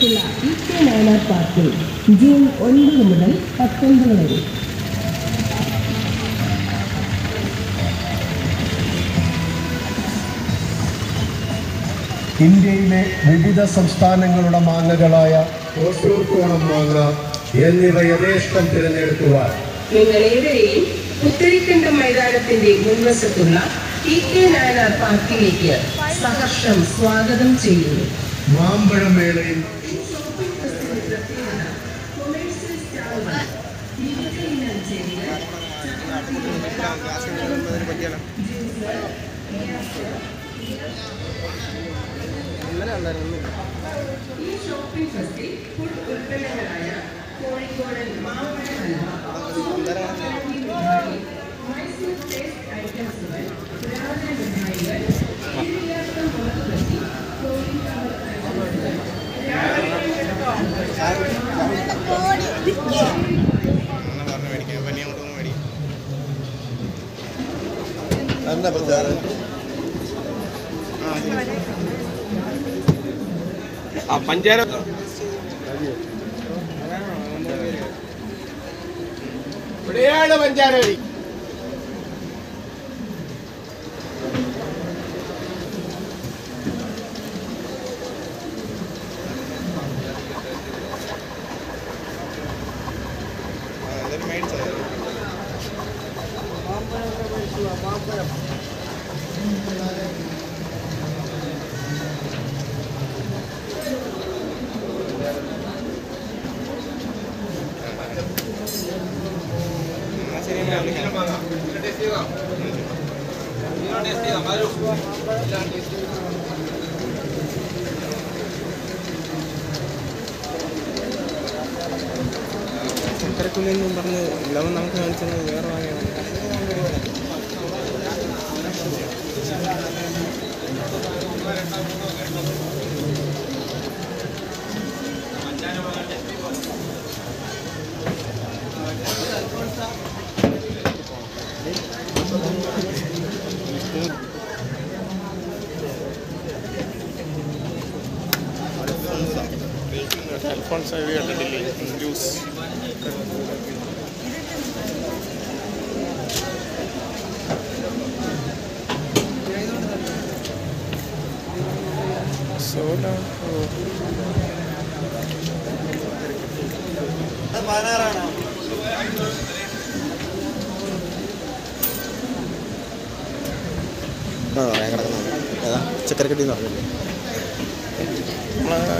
നടത്തിയിട്ടുള്ള E K Nayanar പാർക്കിൽ June ഒൻപത് മുതൽ പത്തൊൻപത് വരെ ഇന്ത്യയിലെ വിവിധ സംസ്ഥാനങ്ങളുടെ മാങ്ങകളായ ഓട്ടൂർക്കോണം മാങ്ങ എന്നിവ യഥേഷ്ടം തിരഞ്ഞെടുക്കുവാൻ നിങ്ങൾ ഏവരെയും പുത്തരിക്കണ്ടം മൈതാനത്തിന്റെ മുൻവശത്തുള്ള ഇ കെ നായനാർ പാർക്കിലേക്ക് സഹർഷം സ്വാഗതം ചെയ്യുന്നു മാമ്പഴമേളയിൽ ഈ ഷോപ്പിംഗ് ഫെസ്റ്റിൽ ഫുഡ് ഉൽപ്പന്നങ്ങളായ കോഴിക്കോടൻ മാമ്പഴ ഹൽവ മൈസൂർ ടേസ്റ്റ് ഐറ്റംസുകൾ പുരാതന മിഠായികൾ ഏരിയാക്കം മുളകുപറ്റി കോഴിക്കോട് ആ പഞ്ചാര ഇവിടെയാണ് പഞ്ചാര വഴി തിരക്കില്ലെന്നും പറഞ്ഞ് ലവൻ നമുക്ക് കാണിച്ചത് വേറെ വാങ്ങിയാണ് അൽഫോൺസ് ഐ വി കണ്ടിട്ടില്ലേ ജ്യൂസ് സോഡ ഓ ആ പറയാൻ കിടക്കുന്നുണ്ട് ഏതാ ചക്കരക്കട്ടി എന്ന് പറഞ്ഞില്ലേ നമ്മളെ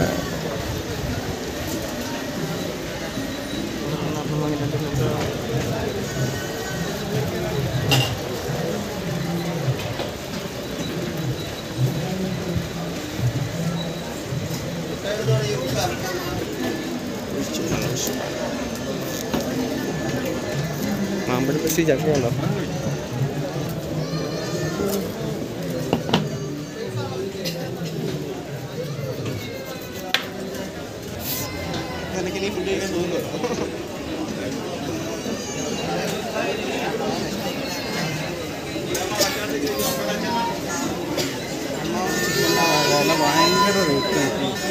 മാമ്പഴപ്പസി ചക്ക ഉണ്ടോ എനിക്ക് നീ ഫുഡ് കഴിക്കാൻ തോന്നുന്നു വില ഭയങ്കര റേറ്റ്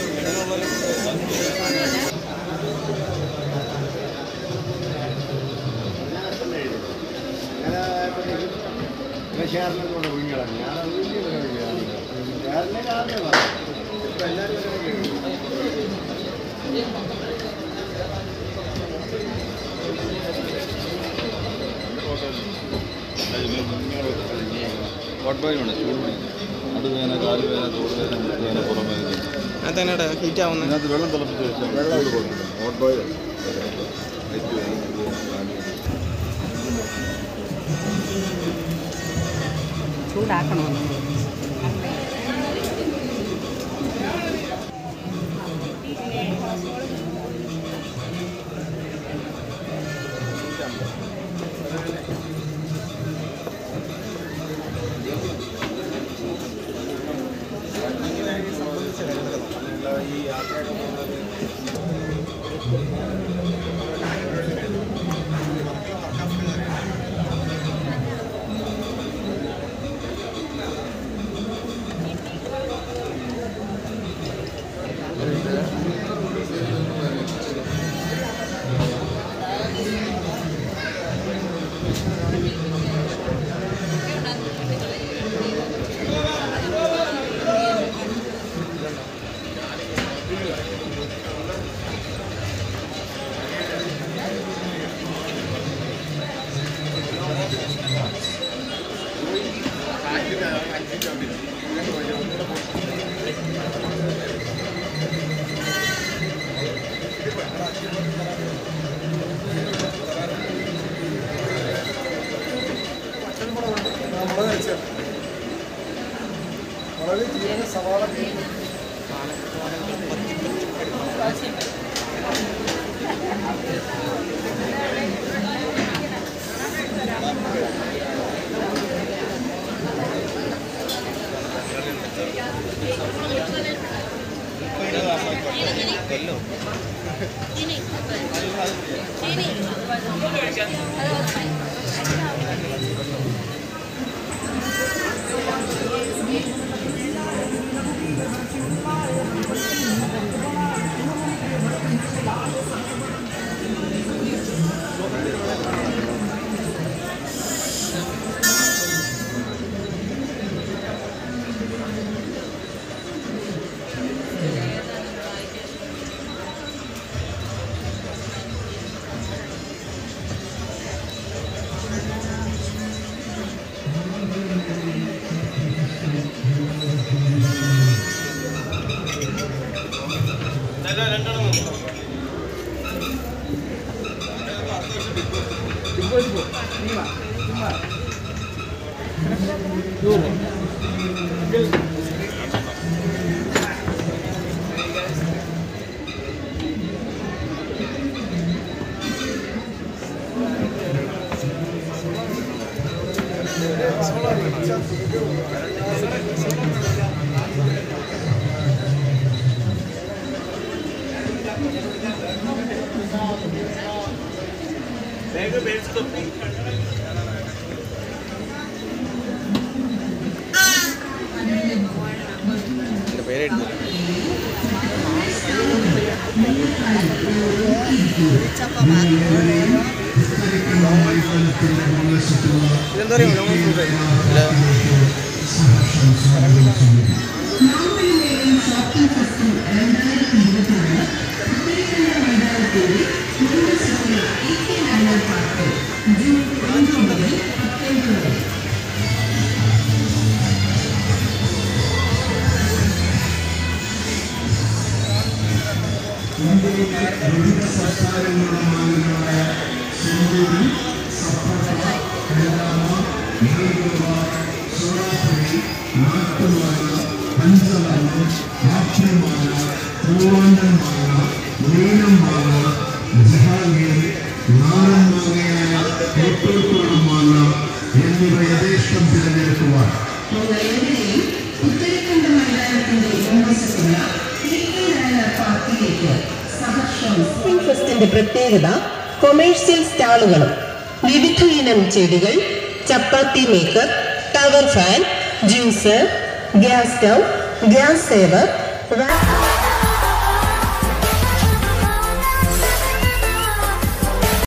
ഹോട്ട് ബോയ് ഉണ്ട് ചൂട് നടുവേന കാലുവേന തോടുവേന മുട്ടുവേന പുറമേന അതെന്നാടാ ഹീറ്റ് ആവുന്നത് ഇതിനകത്ത് വെള്ളം തിളപ്പിച്ച് വെച്ചാൽ വെള്ളം കൊടുക്കണം ഹോട്ട് ബോയ് ലൈറ്റ് വേന ചൂടാക്കണോ എൻ്റെ പേരെഴുതി ഇതെന്താ പറയുക ഇല്ല എന്നിവ യഥേഷ്ടം തിരഞ്ഞെടുക്കുവാൻ ഞങ്ങളെവരെയും ഉത്തരഖണ്ഡ മൈതാനത്തിന്റെ മുൻവശത്തുള്ള തെക്കേനായ പാർക്കിലേക്ക് സഹർഷം സ്പ്രിംഗ് ഫെസ്റ്റിന്റെ പ്രത്യേകത കൊമേഴ്സ്യൽ സ്റ്റാളുകളും വിവിധ ഇനം ചെടികൾ chapati maker tower fan juicer gas stove gas saver rack